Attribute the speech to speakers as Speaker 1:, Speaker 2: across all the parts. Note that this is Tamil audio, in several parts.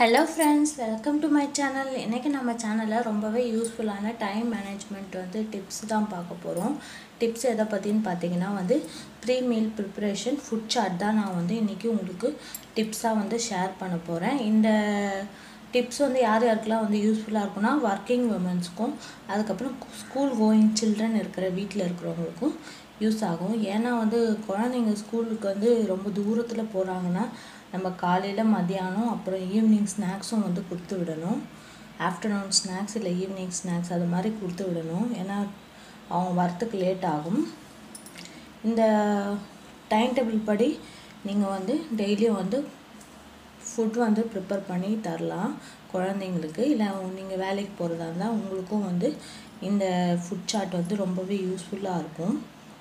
Speaker 1: hello friends welcome to my channel இன்றைக்கி நம்ம சேனலில் ரொம்பவே யூஸ்ஃபுல்லான டைம் மேனேஜ்மெண்ட் வந்து டிப்ஸ் தான் பார்க்க போகிறோம் டிப்ஸ் எதை பற்றின்னு பார்த்தீங்கன்னா வந்து pre meal preparation food chart தான் நான் வந்து இன்றைக்கி உங்களுக்கு டிப்ஸாக வந்து ஷேர் பண்ண போகிறேன் இந்த டிப்ஸ் வந்து யார் யாருக்கெல்லாம் வந்து யூஸ்ஃபுல்லாக இருக்கும்னா ஒர்க்கிங் உமன்ஸ்க்கும் அதுக்கப்புறம் ஸ்கூல் கோயிங் சில்ட்ரன் இருக்கிற வீட்டில் இருக்கிறவங்களுக்கும் யூஸ் ஆகும் ஏன்னா வந்து குழந்தைங்க ஸ்கூலுக்கு வந்து ரொம்ப தூரத்தில் போகிறாங்கன்னா நம்ம காலையில் மதியானம் அப்புறம் ஈவினிங் ஸ்நாக்ஸும் வந்து கொடுத்து விடணும் ஆஃப்டர்நூன் ஸ்நாக்ஸ் இல்லை ஈவினிங் ஸ்நாக்ஸ் அது மாதிரி கொடுத்து விடணும் ஏன்னா அவங்க வரத்துக்கு லேட் ஆகும் இந்த டைம் டேபிள் படி நீங்கள் வந்து டெய்லியும் வந்து ஃபுட் வந்து ப்ரிப்பேர் பண்ணி தரலாம் குழந்தைங்களுக்கு இல்லை நீங்கள் வேலைக்கு போகிறதா இருந்தால் உங்களுக்கும் வந்து இந்த ஃபுட் சார்ட் வந்து ரொம்பவே யூஸ்ஃபுல்லாக இருக்கும்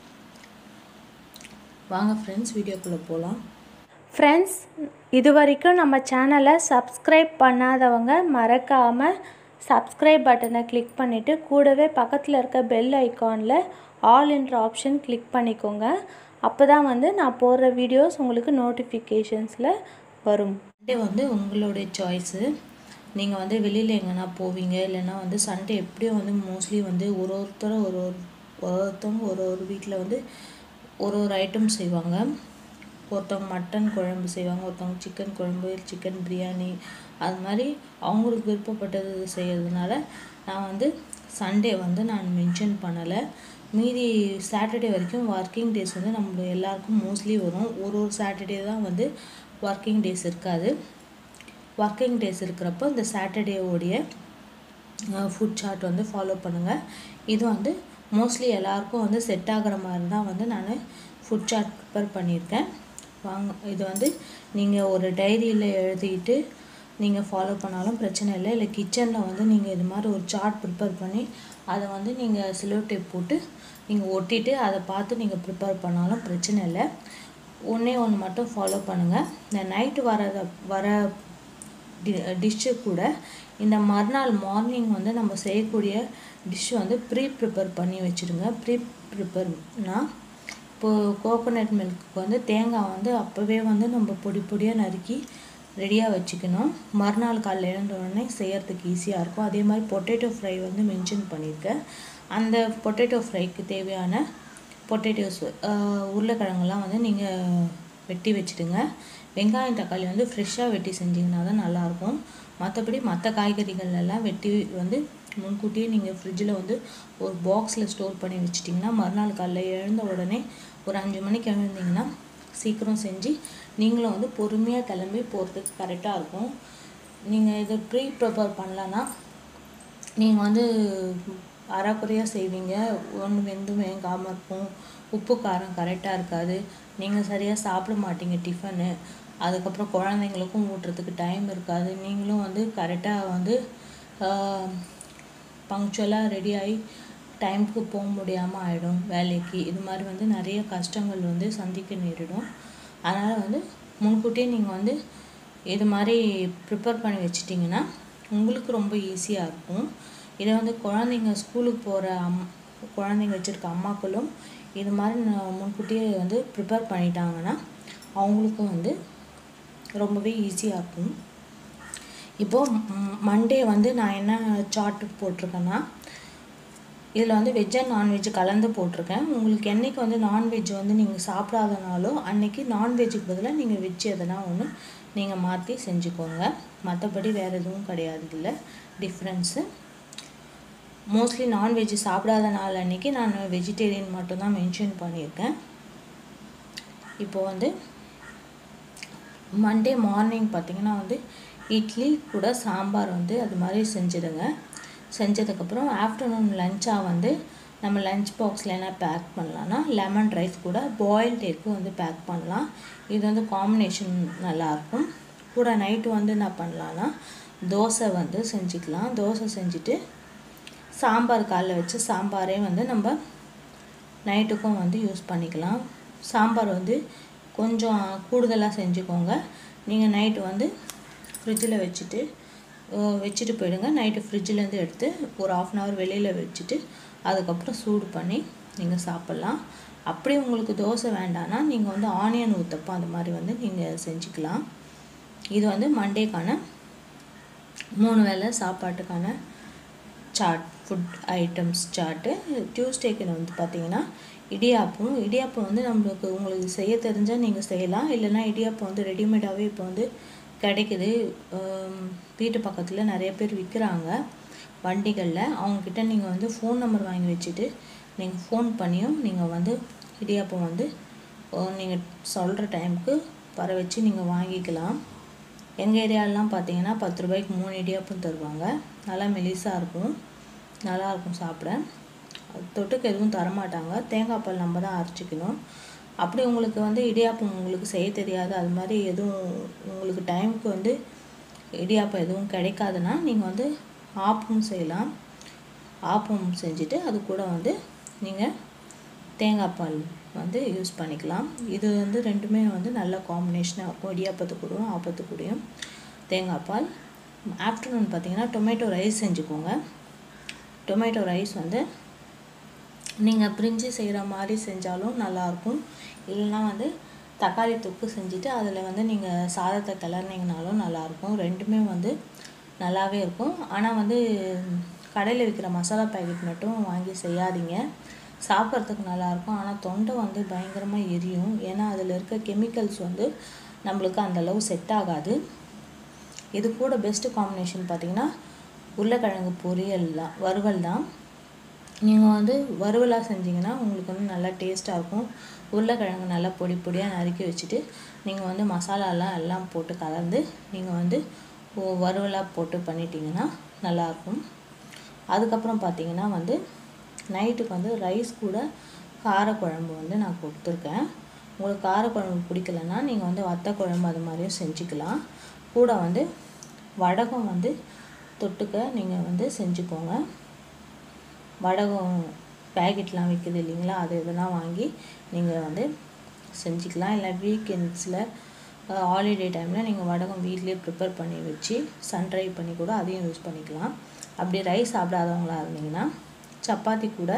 Speaker 1: வாங்க ஃப்ரெண்ட்ஸ் வீடியோக்குள்ளே போகலாம்
Speaker 2: ஃப்ரெண்ட்ஸ் இது வரைக்கும் நம்ம சேனலை சப்ஸ்கிரைப் பண்ணாதவங்க மறக்காமல் சப்ஸ்கிரைப் பட்டனை கிளிக் பண்ணிவிட்டு கூடவே பக்கத்தில் இருக்க பெல் ஐக்கானில் ஆல் என்ற ஆப்ஷன் கிளிக் பண்ணிக்கோங்க அப்போ தான் வந்து நான் போடுற வீடியோஸ் உங்களுக்கு நோட்டிஃபிகேஷன்ஸில் வரும்
Speaker 1: சண்டே வந்து உங்களுடைய சாய்ஸு நீங்கள் வந்து வெளியில் எங்கன்னா போவீங்க இல்லைன்னா வந்து சண்டே எப்படியும் வந்து மோஸ்ட்லி வந்து ஒரு ஒருத்தரும் ஒரு ஒரு ஒருத்தவங்க ஒரு ஒரு வீட்டில் வந்து ஒரு ஒரு ஐட்டம் செய்வாங்க ஒருத்தவங்க மட்டன் குழம்பு செய்வாங்க ஒருத்தவங்க சிக்கன் குழம்பு சிக்கன் பிரியாணி அது மாதிரி அவங்களுக்கு விருப்பப்பட்டது செய்கிறதுனால நான் வந்து சண்டே வந்து நான் மென்ஷன் பண்ணலை மீதி சாட்டர்டே வரைக்கும் ஒர்க்கிங் டேஸ் வந்து நம்ம எல்லாருக்கும் மோஸ்ட்லி வரும் ஒரு ஒரு சாட்டர்டே தான் வந்து ஒர்க்கிங் டேஸ் இருக்காது ஒர்க்கிங் டேஸ் இருக்கிறப்போ இந்த சாட்டர்டேவோடைய ஃபுட் சார்ட் வந்து ஃபாலோ பண்ணுங்கள் இது வந்து மோஸ்ட்லி எல்லாருக்கும் வந்து செட் ஆகிற மாதிரி தான் வந்து நான் ஃபுட் சார்ட் ப்ரிப்பேர் பண்ணியிருக்கேன் வாங்க இது வந்து நீங்கள் ஒரு டைரியில் எழுதிட்டு நீங்கள் ஃபாலோ பண்ணாலும் பிரச்சனை இல்லை இல்லை கிச்சனில் வந்து நீங்கள் இது மாதிரி ஒரு சார்ட் ப்ரிப்பேர் பண்ணி அதை வந்து நீங்கள் சிலோ டேப் போட்டு நீங்கள் ஒட்டிட்டு அதை பார்த்து நீங்கள் ப்ரிப்பேர் பண்ணாலும் பிரச்சனை இல்லை ஒன்றே ஒன்று மட்டும் ஃபாலோ பண்ணுங்கள் இந்த நைட்டு வரத வர டி டிஷ்ஷு கூட இந்த மறுநாள் மார்னிங் வந்து நம்ம செய்யக்கூடிய டிஷ் வந்து ப்ரீ ப்ரிப்பேர் பண்ணி வச்சுடுங்க ப்ரீ ப்ரிப்பேர்னால் இப்போது கோகோனட் மில்க்கு வந்து தேங்காய் வந்து அப்போவே வந்து நம்ம பொடி பொடியாக நறுக்கி ரெடியாக வச்சுக்கணும் மறுநாள் காலையில் எழுந்த உடனே செய்யறதுக்கு ஈஸியாக இருக்கும் அதே மாதிரி பொட்டேட்டோ ஃப்ரை வந்து மென்ஷன் பண்ணியிருக்கேன் அந்த பொட்டேட்டோ ஃப்ரைக்கு தேவையான பொட்டேட்டோஸ் உருளைக்கிழங்குலாம் வந்து நீங்கள் வெட்டி வச்சுடுங்க வெங்காயம் தக்காளி வந்து ஃப்ரெஷ்ஷாக வெட்டி செஞ்சிங்கன்னா தான் நல்லாயிருக்கும் மற்றபடி மற்ற காய்கறிகள் எல்லாம் வெட்டி வந்து முன்கூட்டியே நீங்கள் ஃப்ரிட்ஜில் வந்து ஒரு பாக்ஸில் ஸ்டோர் பண்ணி வச்சிட்டிங்கன்னா மறுநாள் காலைல எழுந்த உடனே ஒரு அஞ்சு மணிக்கு எழுந்தீங்கன்னா சீக்கிரம் செஞ்சு நீங்களும் வந்து பொறுமையாக கிளம்பி போகிறதுக்கு கரெக்டாக இருக்கும் நீங்கள் இதை ப்ரீ ப்ரிப்பேர் பண்ணலன்னா நீங்கள் வந்து அறக்குறையாக செய்வீங்க ஒன்று வெந்தும் வேகாமல் இருக்கும் உப்பு காரம் கரெக்டாக இருக்காது நீங்கள் சரியாக சாப்பிட மாட்டீங்க டிஃபனு அதுக்கப்புறம் குழந்தைங்களுக்கும் ஊட்டுறதுக்கு டைம் இருக்காது நீங்களும் வந்து கரெக்டாக வந்து பங்க்சுவலாக ரெடி ஆகி டைமுக்கு போக முடியாமல் ஆகிடும் வேலைக்கு இது மாதிரி வந்து நிறைய கஷ்டங்கள் வந்து சந்திக்க நேரிடும் அதனால் வந்து முன்கூட்டியே நீங்கள் வந்து இது மாதிரி ப்ரிப்பேர் பண்ணி வச்சிட்டிங்கன்னா உங்களுக்கு ரொம்ப ஈஸியாக இருக்கும் இதை வந்து குழந்தைங்க ஸ்கூலுக்கு போகிற அம் குழந்தைங்க வச்சுருக்க அம்மாக்களும் இது மாதிரி முன்கூட்டியே வந்து ப்ரிப்பேர் பண்ணிட்டாங்கன்னா அவங்களுக்கும் வந்து ரொம்பவே ஈஸியாக இருக்கும் இப்போது மண்டே வந்து நான் என்ன சார்ட் போட்டிருக்கேன்னா இதில் வந்து வெஜ் அண்ட் நான்வெஜ் கலந்து போட்டிருக்கேன் உங்களுக்கு என்றைக்கு வந்து நான்வெஜ் வந்து நீங்கள் சாப்பிடாதனாலோ அன்றைக்கி நான்வெஜ்ஜுக்கு பதிலாக நீங்கள் வெஜ் எதனா ஒன்று நீங்கள் மாற்றி செஞ்சுக்கோங்க மற்றபடி வேறு எதுவும் கிடையாது இல்லை டிஃப்ரென்ஸு மோஸ்ட்லி நான்வெஜ் சாப்பிடாத நாள் அன்றைக்கி நான் வெஜிடேரியன் மட்டும்தான் மென்ஷன் பண்ணியிருக்கேன் இப்போ வந்து மண்டே மார்னிங் பார்த்திங்கன்னா வந்து இட்லி கூட சாம்பார் வந்து அது மாதிரி செஞ்சுடுங்க செஞ்சதுக்கப்புறம் ஆஃப்டர்நூன் லஞ்சாக வந்து நம்ம லஞ்ச் பாக்ஸில் என்ன பேக் பண்ணலான்னா லெமன் ரைஸ் கூட பாயில்டு எக்கு வந்து பேக் பண்ணலாம் இது வந்து காம்பினேஷன் நல்லாயிருக்கும் கூட நைட்டு வந்து என்ன பண்ணலான்னா தோசை வந்து செஞ்சுக்கலாம் தோசை செஞ்சுட்டு சாம்பார் காலைல வச்சு சாம்பாரே வந்து நம்ம நைட்டுக்கும் வந்து யூஸ் பண்ணிக்கலாம் சாம்பார் வந்து கொஞ்சம் கூடுதலாக செஞ்சுக்கோங்க நீங்கள் நைட்டு வந்து ஃப்ரிட்ஜில் வச்சுட்டு வச்சுட்டு போயிடுங்க நைட்டு ஃப்ரிட்ஜிலேருந்து எடுத்து ஒரு ஆஃப் அன் ஹவர் வெளியில் வச்சுட்டு அதுக்கப்புறம் சூடு பண்ணி நீங்கள் சாப்பிட்லாம் அப்படியே உங்களுக்கு தோசை வேண்டான்னா நீங்கள் வந்து ஆனியன் ஊற்றப்பம் அந்த மாதிரி வந்து நீங்கள் செஞ்சுக்கலாம் இது வந்து மண்டேக்கான மூணு வேளை சாப்பாட்டுக்கான சாட் ஃபுட் ஐட்டம்ஸ் சார்ட்டு டியூஸ்டேக்கு வந்து பார்த்தீங்கன்னா இடியாப்பம் இடியாப்பம் வந்து நம்மளுக்கு உங்களுக்கு செய்ய தெரிஞ்சால் நீங்கள் செய்யலாம் இல்லைன்னா இடியாப்பம் வந்து ரெடிமேடாகவே இப்போ வந்து கிடைக்குது ஆம், வீட்டு பக்கத்தில் நிறைய பேர் விற்கிறாங்க வண்டிகளில் அவங்கக்கிட்ட நீங்கள் வந்து ஃபோன் நம்பர் வாங்கி வச்சுட்டு நீங்கள் ஃபோன் பண்ணியும் நீங்கள் வந்து இடியாப்பம் வந்து நீங்கள் சொல்கிற டைமுக்கு வர வச்சு நீங்கள் வாங்கிக்கலாம் எங்கள் ஏரியாலலாம் பார்த்தீங்கன்னா பத்து ரூபாய்க்கு மூணு இடியாப்பம் தருவாங்க நல்லா மெலிசாக இருக்கும் நல்லா இருக்கும் சாப்பிட அது தொட்டுக்கு எதுவும் தரமாட்டாங்க தேங்காய் பால் நம்ம தான் அரைச்சிக்கணும் அப்படி உங்களுக்கு வந்து இடியாப்பம் உங்களுக்கு செய்ய தெரியாது அது மாதிரி எதுவும் உங்களுக்கு டைமுக்கு வந்து இடியாப்பம் எதுவும் கிடைக்காதுன்னா நீங்கள் வந்து ஆப்பம் செய்யலாம் ஆப்பம் செஞ்சுட்டு அது கூட வந்து நீங்கள் தேங்காய் பால் வந்து யூஸ் பண்ணிக்கலாம் இது வந்து ரெண்டுமே வந்து நல்ல காம்பினேஷனாக இருக்கும் இடியாப்பத்து கூடயும் ஆப்பத்து கூடயும் தேங்காய் பால் ஆஃப்டர்நூன் பார்த்தீங்கன்னா டொமேட்டோ ரைஸ் செஞ்சுக்கோங்க டொமேட்டோ ரைஸ் வந்து நீங்கள் பிரிஞ்சு செய்கிற மாதிரி செஞ்சாலும் நல்லாயிருக்கும் இல்லைன்னா வந்து தக்காளி தொக்கு செஞ்சுட்டு அதில் வந்து நீங்கள் சாதத்தை கிளறினீங்கனாலும் நல்லாயிருக்கும் ரெண்டுமே வந்து நல்லாவே இருக்கும் ஆனால் வந்து கடையில் விற்கிற மசாலா பாக்கெட் மட்டும் வாங்கி செய்யாதீங்க சாப்பிட்றதுக்கு நல்லாயிருக்கும் ஆனால் தொண்டை வந்து பயங்கரமாக எரியும் ஏன்னா அதில் இருக்க கெமிக்கல்ஸ் வந்து நம்மளுக்கு அந்த அளவு செட் ஆகாது இது கூட பெஸ்ட்டு காம்பினேஷன் பார்த்தீங்கன்னா உருளைக்கிழங்கு பொரியல் தான் வறுவல் தான் நீங்கள் வந்து வறுவலாக செஞ்சீங்கன்னா உங்களுக்கு வந்து நல்லா டேஸ்ட்டாக இருக்கும் உருளைக்கிழங்கு நல்லா பொடி பொடியாக நறுக்கி வச்சுட்டு நீங்கள் வந்து மசாலாலாம் எல்லாம் போட்டு கலந்து நீங்கள் வந்து ஒ- வறுவலாக போட்டு பண்ணிட்டீங்கன்னா நல்லாயிருக்கும் அதுக்கப்புறம் பார்த்தீங்கன்னா வந்து நைட்டுக்கு வந்து ரைஸ் கூட காரக்குழம்பு வந்து நான் கொடுத்துருக்கேன் உங்களுக்கு காரக்குழம்பு பிடிக்கலன்னா நீங்கள் வந்து வத்த குழம்பு அது மாதிரியும் செஞ்சுக்கலாம் கூட வந்து வடகம் வந்து தொட்டுக்க நீங்கள் வந்து செஞ்சுக்கோங்க வடகம் பேக்கெட்லாம் விற்குது இல்லைங்களா அது இதெல்லாம் வாங்கி நீங்கள் வந்து செஞ்சுக்கலாம் இல்லை வீக்கெண்ட்ஸில் ஹாலிடே டைமில் நீங்கள் வடகம் வீட்லேயே ப்ரிப்பேர் பண்ணி வச்சு சன்ட்ரை பண்ணி கூட அதையும் யூஸ் பண்ணிக்கலாம் அப்படி ரைஸ் சாப்பிடாதவங்களா இருந்தீங்கன்னா சப்பாத்தி கூட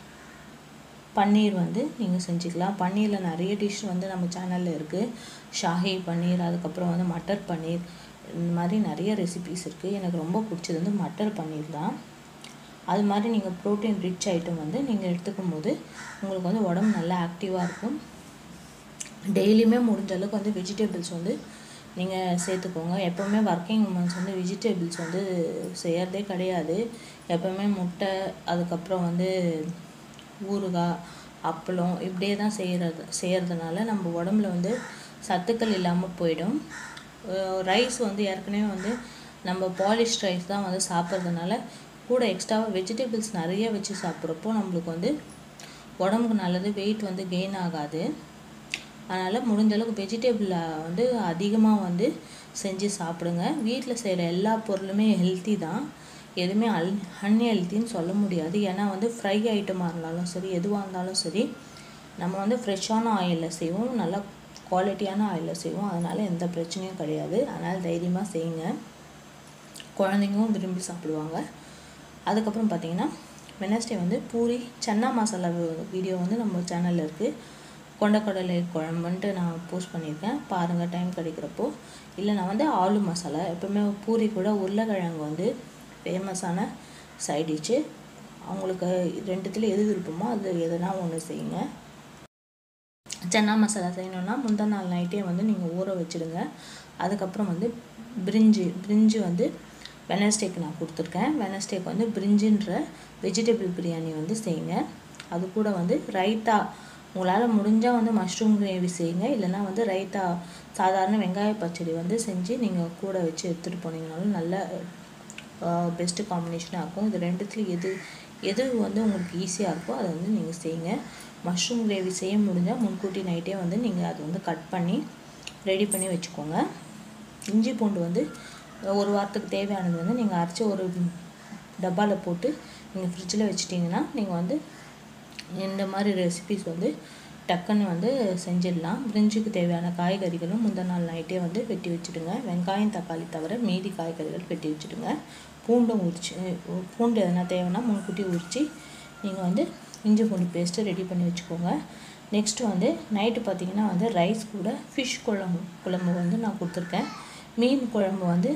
Speaker 1: பன்னீர் வந்து நீங்கள் செஞ்சுக்கலாம் பன்னீரில் நிறைய டிஷ் வந்து நம்ம சேனலில் இருக்குது ஷாஹி பன்னீர் அதுக்கப்புறம் வந்து மட்டர் பன்னீர் இந்த மாதிரி நிறைய ரெசிபிஸ் இருக்குது எனக்கு ரொம்ப பிடிச்சது வந்து மட்டர் பன்னீர் தான் அது மாதிரி நீங்கள் ப்ரோட்டீன் ரிச் ஐட்டம் வந்து நீங்கள் எடுத்துக்கும் போது உங்களுக்கு வந்து உடம்பு நல்லா ஆக்டிவாக இருக்கும் டெய்லியுமே முடிஞ்ச அளவுக்கு வந்து வெஜிடபிள்ஸ் வந்து நீங்கள் சேர்த்துக்கோங்க எப்போவுமே ஒர்க்கிங் உமன்ஸ் வந்து வெஜிடபிள்ஸ் வந்து செய்யறதே கிடையாது எப்போவுமே முட்டை அதுக்கப்புறம் வந்து ஊறுகாய் அப்பளம் இப்படியே தான் செய்கிறது செய்கிறதுனால நம்ம உடம்புல வந்து சத்துக்கள் இல்லாமல் போயிடும் ரைஸ் வந்து ஏற்கனவே வந்து நம்ம பாலிஷ் ரைஸ் தான் வந்து சாப்பிட்றதுனால கூட எக்ஸ்ட்ராவாக வெஜிடபிள்ஸ் நிறைய வச்சு சாப்பிட்றப்போ நம்மளுக்கு வந்து உடம்புக்கு நல்லது வெயிட் வந்து கெயின் ஆகாது அதனால் முடிஞ்ச அளவுக்கு வெஜிடபிள் வந்து அதிகமாக வந்து செஞ்சு சாப்பிடுங்க வீட்டில் செய்கிற எல்லா பொருளுமே ஹெல்த்தி தான் எதுவுமே அல் அன்ஹெல்த்தின்னு சொல்ல முடியாது ஏன்னா வந்து ஃப்ரை ஐட்டமாக இருந்தாலும் சரி எதுவாக இருந்தாலும் சரி நம்ம வந்து ஃப்ரெஷ்ஷான ஆயிலில் செய்வோம் நல்லா குவாலிட்டியான ஆயிலில் செய்வோம் அதனால் எந்த பிரச்சனையும் கிடையாது அதனால் தைரியமாக செய்யுங்க குழந்தைங்களும் விரும்பி சாப்பிடுவாங்க அதுக்கப்புறம் பார்த்தீங்கன்னா வெனஸ்டே வந்து பூரி சன்னா மசாலா வீடியோ வந்து நம்ம சேனலில் இருக்குது கொண்டக்கடலை குழம்புன்ட்டு நான் போஸ்ட் பண்ணியிருக்கேன் பாருங்கள் டைம் கிடைக்கிறப்போ இல்லை நான் வந்து ஆலு மசாலா எப்பவுமே பூரி கூட உருளைக்கிழங்கு வந்து ஃபேமஸான சைட் டிஷ்ஷு அவங்களுக்கு ரெண்டுத்தில் எது விருப்பமோ அது எதுனா ஒன்று செய்யுங்க சன்னா மசாலா செய்யணுன்னா முந்தா நாள் நைட்டே வந்து நீங்கள் ஊற வச்சுடுங்க அதுக்கப்புறம் வந்து பிரிஞ்சு பிரிஞ்சு வந்து வெனஸ்டேக்கு நான் கொடுத்துருக்கேன் வெனஸ்டேக்கு வந்து பிரிஞ்சுன்ற வெஜிடபிள் பிரியாணி வந்து செய்யுங்க அது கூட வந்து ரைத்தா உங்களால் முடிஞ்சால் வந்து மஷ்ரூம் கிரேவி செய்யுங்க இல்லைன்னா வந்து ரைத்தா சாதாரண வெங்காய பச்சடி வந்து செஞ்சு நீங்கள் கூட வச்சு எடுத்துகிட்டு போனீங்கனாலும் நல்ல பெஸ்ட்டு காம்பினேஷனாக இருக்கும் இது ரெண்டுத்துல எது எது வந்து உங்களுக்கு ஈஸியாக இருக்கோ அதை வந்து நீங்கள் செய்யுங்க மஷ்ரூம் கிரேவி செய்ய முடிஞ்சால் முன்கூட்டி நைட்டே வந்து நீங்கள் அதை வந்து கட் பண்ணி ரெடி பண்ணி வச்சுக்கோங்க இஞ்சி பூண்டு வந்து ஒரு வாரத்துக்கு தேவையானது வந்து நீங்கள் அரைச்சி ஒரு டப்பாவில் போட்டு நீங்கள் ஃப்ரிட்ஜில் வச்சிட்டிங்கன்னா நீங்கள் வந்து இந்த மாதிரி ரெசிபிஸ் வந்து டக்குன்னு வந்து செஞ்சிடலாம் பிரிஞ்சுக்கு தேவையான காய்கறிகளும் முந்தின நாள் நைட்டே வந்து வெட்டி வச்சுடுங்க வெங்காயம் தக்காளி தவிர மீதி காய்கறிகள் வெட்டி வச்சுடுங்க பூண்டும் உரிச்சு பூண்டு எதனா தேவைன்னா முன்கூட்டி உரித்து நீங்கள் வந்து இஞ்சி பூண்டு பேஸ்ட்டு ரெடி பண்ணி வச்சுக்கோங்க நெக்ஸ்ட்டு வந்து நைட்டு பார்த்தீங்கன்னா வந்து ரைஸ் கூட ஃபிஷ் குழம்பு குழம்பு வந்து நான் கொடுத்துருக்கேன் மீன் குழம்பு வந்து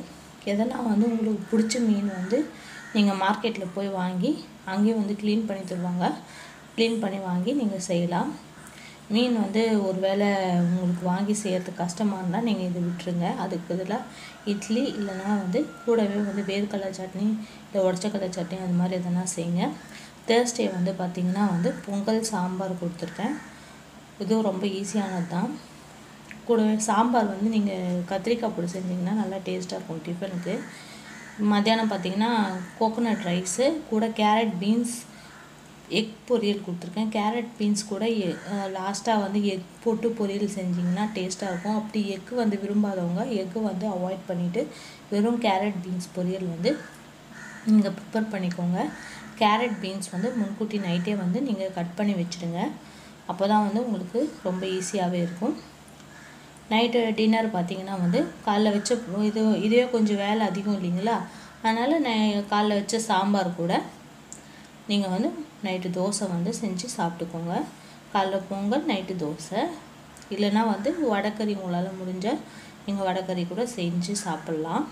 Speaker 1: எதனா வந்து உங்களுக்கு பிடிச்ச மீன் வந்து நீங்கள் மார்க்கெட்டில் போய் வாங்கி அங்கேயே வந்து க்ளீன் பண்ணி தருவாங்க க்ளீன் பண்ணி வாங்கி நீங்கள் செய்யலாம் மீன் வந்து ஒரு வேளை உங்களுக்கு வாங்கி செய்யறதுக்கு கஷ்டமாக இருந்தால் நீங்கள் இதை விட்டுருங்க அதுக்கு பதிலாக இட்லி இல்லைன்னா வந்து கூடவே வந்து வேர்க்கடலை சட்னி இல்லை உடச்சக்கடலை சட்னி அது மாதிரி எதனா செய்யுங்க தேர்ஸ்டே வந்து பார்த்திங்கன்னா வந்து பொங்கல் சாம்பார் கொடுத்துருக்கேன் இதுவும் ரொம்ப ஈஸியானது தான் கூடவே சாம்பார் வந்து நீங்கள் கத்திரிக்காய் போட்டு செஞ்சிங்கன்னா நல்லா டேஸ்ட்டாக இருக்கும் டிஃபனுக்கு மத்தியானம் பார்த்தீங்கன்னா கோகோனட் ரைஸு கூட கேரட் பீன்ஸ் எக் பொரியல் கொடுத்துருக்கேன் கேரட் பீன்ஸ் கூட லாஸ்ட்டாக வந்து எக் போட்டு பொரியல் செஞ்சிங்கன்னா டேஸ்ட்டாக இருக்கும் அப்படி எக்கு வந்து விரும்பாதவங்க எக்கு வந்து அவாய்ட் பண்ணிவிட்டு வெறும் கேரட் பீன்ஸ் பொரியல் வந்து நீங்கள் ப்ரிப்பேர் பண்ணிக்கோங்க கேரட் பீன்ஸ் வந்து முன்கூட்டி நைட்டே வந்து நீங்கள் கட் பண்ணி வச்சுடுங்க அப்போ தான் வந்து உங்களுக்கு ரொம்ப ஈஸியாகவே இருக்கும் நைட்டு டின்னர் பார்த்தீங்கன்னா வந்து காலைல வச்ச இது இதுவே கொஞ்சம் வேலை அதிகம் இல்லைங்களா அதனால் நான் காலைல வச்ச சாம்பார் கூட நீங்கள் வந்து நைட்டு தோசை வந்து செஞ்சு சாப்பிட்டுக்கோங்க காலைல பொங்கல் நைட்டு தோசை இல்லைன்னா வந்து வடைக்கறி உங்களால் முடிஞ்ச நீங்கள் வடைக்கறி கூட செஞ்சு சாப்பிட்லாம்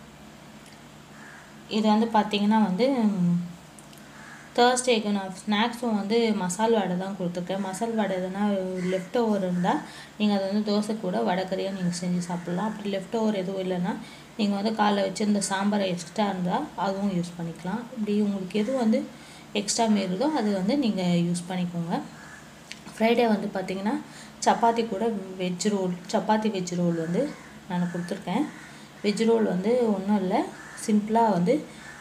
Speaker 1: இது வந்து பார்த்தீங்கன்னா வந்து தேர்ஸ்டேக்கு நான் ஸ்நாக்ஸும் வந்து மசால் வடை தான் கொடுத்துருக்கேன் மசால் வடை எதுனா லெஃப்ட் ஓவர் இருந்தால் நீங்கள் அதை வந்து தோசை கூட வடைக்கறியாக நீங்கள் செஞ்சு சாப்பிட்லாம் அப்படி லெஃப்ட் ஓவர் எதுவும் இல்லைன்னா நீங்கள் வந்து காலைல வச்சுருந்த சாம்பாரை எக்ஸ்ட்ரா இருந்தால் அதுவும் யூஸ் பண்ணிக்கலாம் இப்படி உங்களுக்கு எது வந்து எக்ஸ்ட்ரா மீறுதோ அது வந்து நீங்கள் யூஸ் பண்ணிக்கோங்க ஃப்ரைடே வந்து பார்த்திங்கன்னா சப்பாத்தி கூட veg roll chapati veg roll வந்து நான் கொடுத்துருக்கேன் வெஜ் ரோல் வந்து ஒன்றும் இல்லை சிம்பிளாக வந்து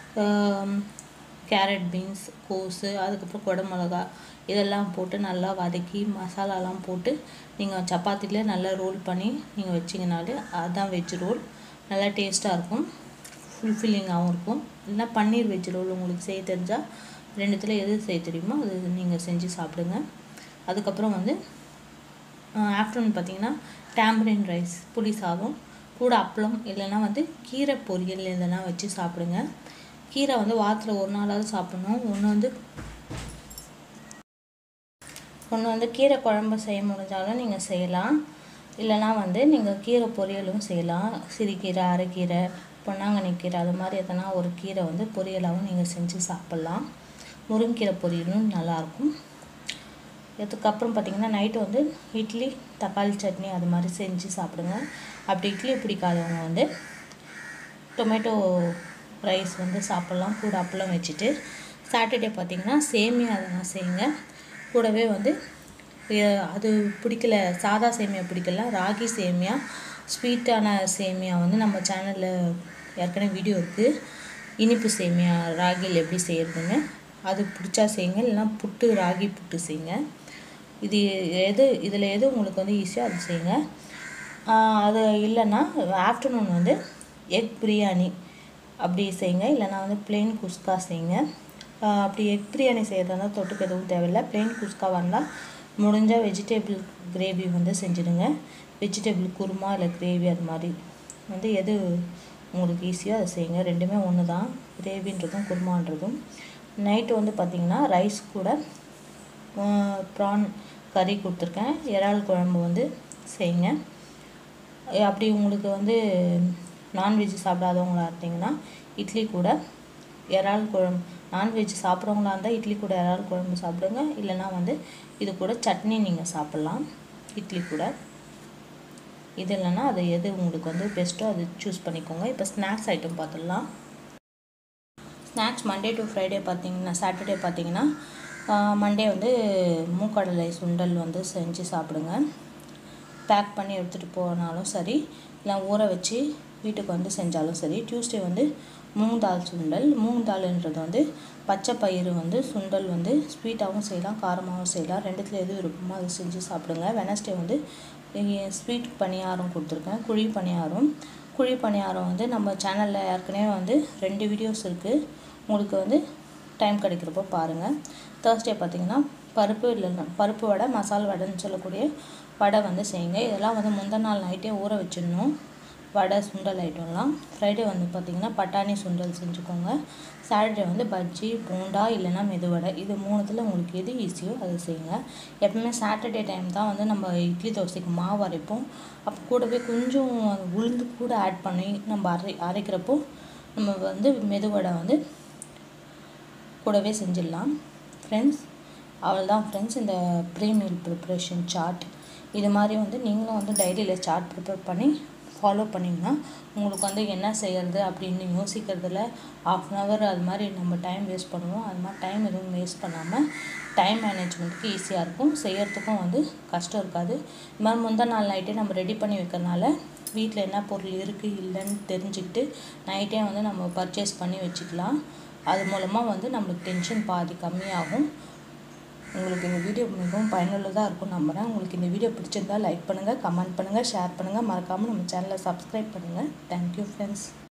Speaker 1: கேரட் பீன்ஸ் கோஸு அதுக்கப்புறம் குடமிளகா இதெல்லாம் போட்டு நல்லா வதக்கி மசாலாலாம் போட்டு நீங்கள் சப்பாத்திலே நல்லா ரோல் பண்ணி நீங்கள் வச்சிங்கனாலே அதுதான் வெஜ் ரோல் நல்லா டேஸ்ட்டாக இருக்கும் ஃபுல்ஃபில்லிங்காகவும் இருக்கும் இல்லைன்னா பன்னீர் வெஜ் ரோல் உங்களுக்கு செய்ய தெரிஞ்சால் ரெண்டுத்தில் எது செய்ய தெரியுமோ அது நீங்கள் செஞ்சு சாப்பிடுங்க அதுக்கப்புறம் வந்து ஆஃப்டர்நூன் பார்த்தீங்கன்னா டேம்பரின் ரைஸ் புளி சாதம் கூட அப்பளம் இல்லைன்னா வந்து கீரை பொரியல் இதெல்லாம் வச்சு சாப்பிடுங்க கீரை வந்து வாரத்தில் ஒரு நாளாவது சாப்பிடணும் ஒன்று வந்து ஒன்று வந்து கீரை குழம்பு செய்ய முடிஞ்சாலும் நீங்கள் செய்யலாம் இல்லைனா வந்து நீங்கள் கீரை பொரியலும் செய்யலாம் சிறுகீரை அரைக்கீரை பொன்னாங்கண்ணி கீரை அது மாதிரி எதனா ஒரு கீரை வந்து பொரியலாகவும் நீங்கள் செஞ்சு சாப்பிட்லாம் முருங்கீரை பொரியலும் நல்லாயிருக்கும் இதுக்கப்புறம் பார்த்திங்கன்னா நைட்டு வந்து இட்லி தக்காளி சட்னி அது மாதிரி செஞ்சு சாப்பிடுங்க அப்படி இட்லி பிடிக்காதவங்க வந்து டொமேட்டோ ரைஸ் வந்து சாப்பிட்லாம் கூட அப்பளம் வச்சுட்டு சாட்டர்டே பார்த்திங்கன்னா சேமியா அதெல்லாம் செய்யுங்க கூடவே வந்து அது பிடிக்கல சாதா சேமியா பிடிக்கல ராகி சேமியா ஸ்வீட்டான சேமியா வந்து நம்ம சேனலில் ஏற்கனவே வீடியோ இருக்குது இனிப்பு சேமியா ராகியில் எப்படி செய்கிறதுன்னு அது பிடிச்சா செய்யுங்க இல்லைனா புட்டு ராகி புட்டு செய்யுங்க இது எது இதில் எது உங்களுக்கு வந்து ஈஸியாக அது செய்யுங்க அது இல்லைன்னா ஆஃப்டர்நூன் வந்து எக் பிரியாணி அப்படி செய்யுங்க இல்லைனா வந்து பிளெயின் குஸ்கா செய்யுங்க அப்படி எக் பிரியாணி செய்கிறதா இருந்தால் தொட்டுக்கு எதுவும் தேவையில்லை பிளெயின் குஸ்கா வந்தால் முடிஞ்சால் வெஜிடபிள் கிரேவி வந்து செஞ்சுடுங்க வெஜிடபிள் குருமா இல்லை கிரேவி அது மாதிரி வந்து எது உங்களுக்கு ஈஸியாக அதை செய்யுங்க ரெண்டுமே ஒன்று தான் கிரேவின்றதும் குருமான்றதும் நைட்டு வந்து பார்த்திங்கன்னா ரைஸ் கூட ப்ரான் கறி கொடுத்துருக்கேன் இறால் குழம்பு வந்து செய்யுங்க அப்படி உங்களுக்கு வந்து நான்வெஜ் சாப்பிடாதவங்களா இருந்தீங்கன்னா இட்லி கூட இறால் குழம்பு நான்வெஜ் சாப்பிட்றவங்களா இருந்தால் இட்லி கூட இறால் குழம்பு சாப்பிடுங்க இல்லைனா வந்து இது கூட சட்னி நீங்கள் சாப்பிட்லாம் இட்லி கூட இது இல்லைன்னா அது எது உங்களுக்கு வந்து பெஸ்ட்டோ அது சூஸ் பண்ணிக்கோங்க இப்போ ஸ்நாக்ஸ் ஐட்டம் பார்த்துடலாம் ஸ்நாக்ஸ் மண்டே டு ஃப்ரைடே பார்த்தீங்கன்னா சாட்டர்டே பார்த்தீங்கன்னா மண்டே வந்து மூக்கடலை சுண்டல் வந்து செஞ்சு சாப்பிடுங்க பேக் பண்ணி எடுத்துகிட்டு போனாலும் சரி இல்லை ஊற வச்சு வீட்டுக்கு வந்து செஞ்சாலும் சரி டியூஸ்டே வந்து மூங் தால் சுண்டல் மூங் தால்ன்றது வந்து பச்சை பயிறு வந்து சுண்டல் வந்து ஸ்வீட்டாகவும் செய்யலாம் காரமாகவும் செய்யலாம் ரெண்டுத்தில் எது விருப்பமோ அதை செஞ்சு சாப்பிடுங்க வெனஸ்டே வந்து ஸ்வீட் பணியாரம் கொடுத்துருக்கேன் குழி பணியாரம் குழி பணியாரம் வந்து நம்ம சேனலில் ஏற்கனவே வந்து ரெண்டு வீடியோஸ் இருக்குது உங்களுக்கு வந்து டைம் கிடைக்கிறப்போ பாருங்கள் தேர்ஸ்டே பார்த்திங்கன்னா பருப்பு இல்லைன்னா பருப்பு வடை மசால் வடைன்னு சொல்லக்கூடிய வடை வந்து செய்யுங்க இதெல்லாம் வந்து முந்தின நாள் நைட்டே ஊற வச்சிடணும் வடை சுண்டல் ஐட்டம்லாம் ஃப்ரைடே வந்து பார்த்திங்கன்னா பட்டாணி சுண்டல் செஞ்சுக்கோங்க சாட்டர்டே வந்து பஜ்ஜி போண்டா இல்லைன்னா மெதுவடை இது மூணுத்தில் உங்களுக்கு எது ஈஸியோ அதை செய்யுங்க எப்பவுமே சாட்டர்டே டைம் தான் வந்து நம்ம இட்லி தோசைக்கு மாவு அரைப்போம் அப்போ கூடவே கொஞ்சம் உளுந்து கூட ஆட் பண்ணி நம்ம அரை அரைக்கிறப்போ நம்ம வந்து மெதுவடை வந்து கூடவே செஞ்சிடலாம் ஃப்ரெண்ட்ஸ் அவ்வளோதான் ஃப்ரெண்ட்ஸ் இந்த ப்ரீ மீல் ப்ரிப்ரேஷன் சார்ட் இது மாதிரி வந்து நீங்களும் வந்து டைரியில் சார்ட் ப்ரிப்பேர் பண்ணி ஃபாலோ பண்ணிங்கன்னா உங்களுக்கு வந்து என்ன செய்கிறது அப்படின்னு யோசிக்கிறதுல ஆஃப் அன் ஹவர் அது மாதிரி நம்ம டைம் வேஸ்ட் பண்ணுவோம் அது மாதிரி டைம் எதுவும் வேஸ்ட் பண்ணாமல் டைம் மேனேஜ்மெண்ட்டுக்கு ஈஸியாக இருக்கும் செய்யறதுக்கும் வந்து கஷ்டம் இருக்காது இது மாதிரி முந்தின நாள் நைட்டே நம்ம ரெடி பண்ணி வைக்கிறனால வீட்டில் என்ன பொருள் இருக்குது இல்லைன்னு தெரிஞ்சுக்கிட்டு நைட்டே வந்து நம்ம பர்ச்சேஸ் பண்ணி வச்சுக்கலாம் அது மூலமாக வந்து நம்மளுக்கு டென்ஷன் பாதி கம்மியாகும் உங்களுக்கு இந்த வீடியோ மிகவும் பயனுள்ளதாக இருக்கும் நம்புகிறேன் உங்களுக்கு இந்த வீடியோ பிடிச்சிருந்தா லைக் பண்ணுங்கள் கமெண்ட் பண்ணுங்கள் ஷேர் பண்ணுங்கள் மறக்காமல் நம்ம சேனலை சப்ஸ்கிரைப் பண்ணுங்கள் தேங்க்யூ ஃப்ரெண்ட்ஸ்